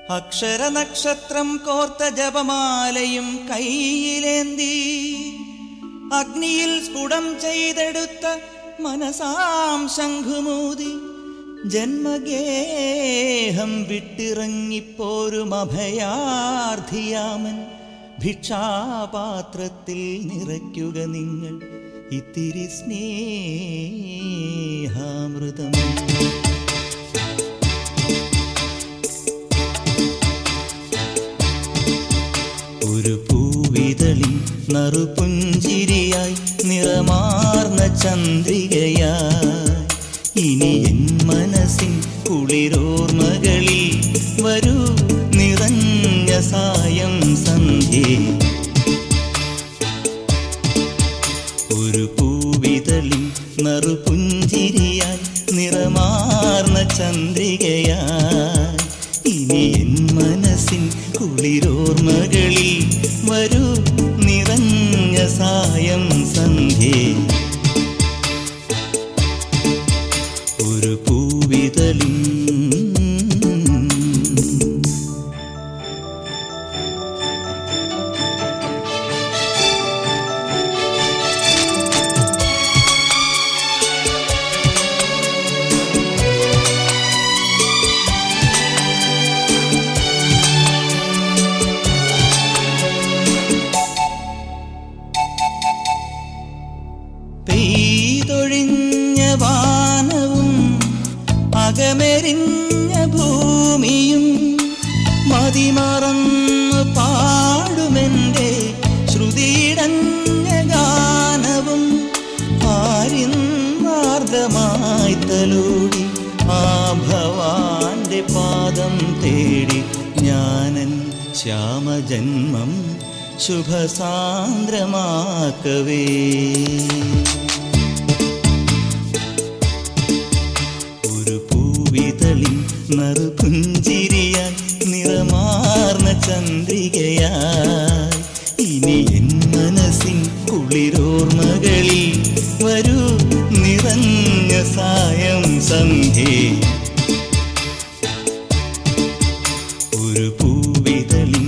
അക്ഷരനക്ഷത്രം കോർത്ത ജപമാലയും കയ്യിലേന്തി അഗ്നിയിൽ സ്ഫുടം ചെയ്തെടുത്ത മനസാം ശംഖുമൂതി ജന്മഗേഹം വിട്ടിറങ്ങിപ്പോരും അഭയാർത്ഥിയാമൻ ഭിക്ഷാപാത്രത്തിൽ നിറയ്ക്കുക നിങ്ങൾ ഇത്തിരി സ്നേഹാമൃതം ഒരു പൂവിതളിൽ നറുപുഞ്ചിരിയായി നിറമാർന്ന ചന്ദ്രികയായി ഇനി എൻ മനസ്സിൻ കുളിരോർമകളിൽ വരൂ നിറഞ്ഞ സായം സന്ധ്യേ ഒരു പൂവിതളിൽ നറുപുഞ്ചിരിയായി നിറമാർന്ന ചന്ദ്രികയായി ഇനി എൻ മനസ്സിൻ കുളിരോർമകളിൽ വരൂ നിറഞ്ഞ സായം സന്ധ്യേ ഒരു പൂവിതളിൽ പെയ്തൊഴിഞ്ഞ വാനവും അകമെരിഞ്ഞ ഭൂമിയും മതിമറന്നു പാടുമെൻ്റെ ശ്രുതിയിടഞ്ഞ ഗാനവും ആര്യമാർഗമായി തലോടി ആ ഭവാന്റെ പാദം തേടി ഞാനൻ ശ്യാമജന്മം ശുഭസാന്ദ്രമാക്കവേ ഒരു പൂവിതളിൽ നറുപുഞ്ചിരിയാൽ നിറമാർന്ന ചന്ദ്രികയായി ഇനി എൻ മനസ്സിൻ കുളിരോർമകളിൽ വരൂ നിറഞ്ഞ സായം സന്ധ്യേ ഒരു പൂവിതളിൽ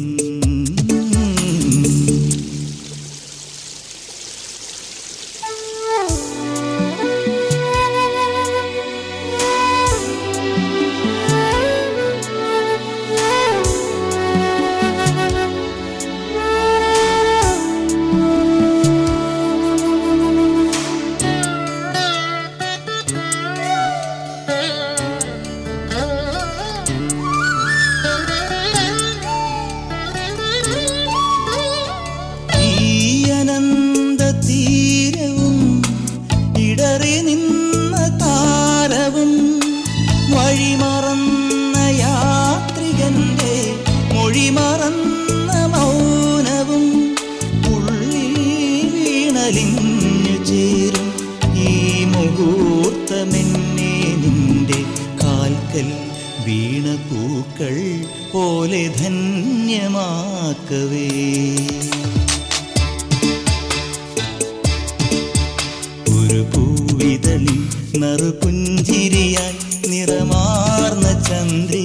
ഈ അനന്ത തീരവും ഇടറി നിന്ന താരവും വഴിമറന്ന യാത്രികന്റെ മൊഴിമറന്ന മൗനവും ഉള്ളിൽ വീണലിഞ്ഞു ചേരും ഈ മുഹൂർത്തമെന്നെ നിന്റെ കാൽക്കൽ വീണ പൂക്കൾ പോലെ ധന്യമാക്കവേ ഒരു പൂവിതളിൽ നറുപുഞ്ചിരിയാൽ നിറമാർന്ന ചന്ദ്രി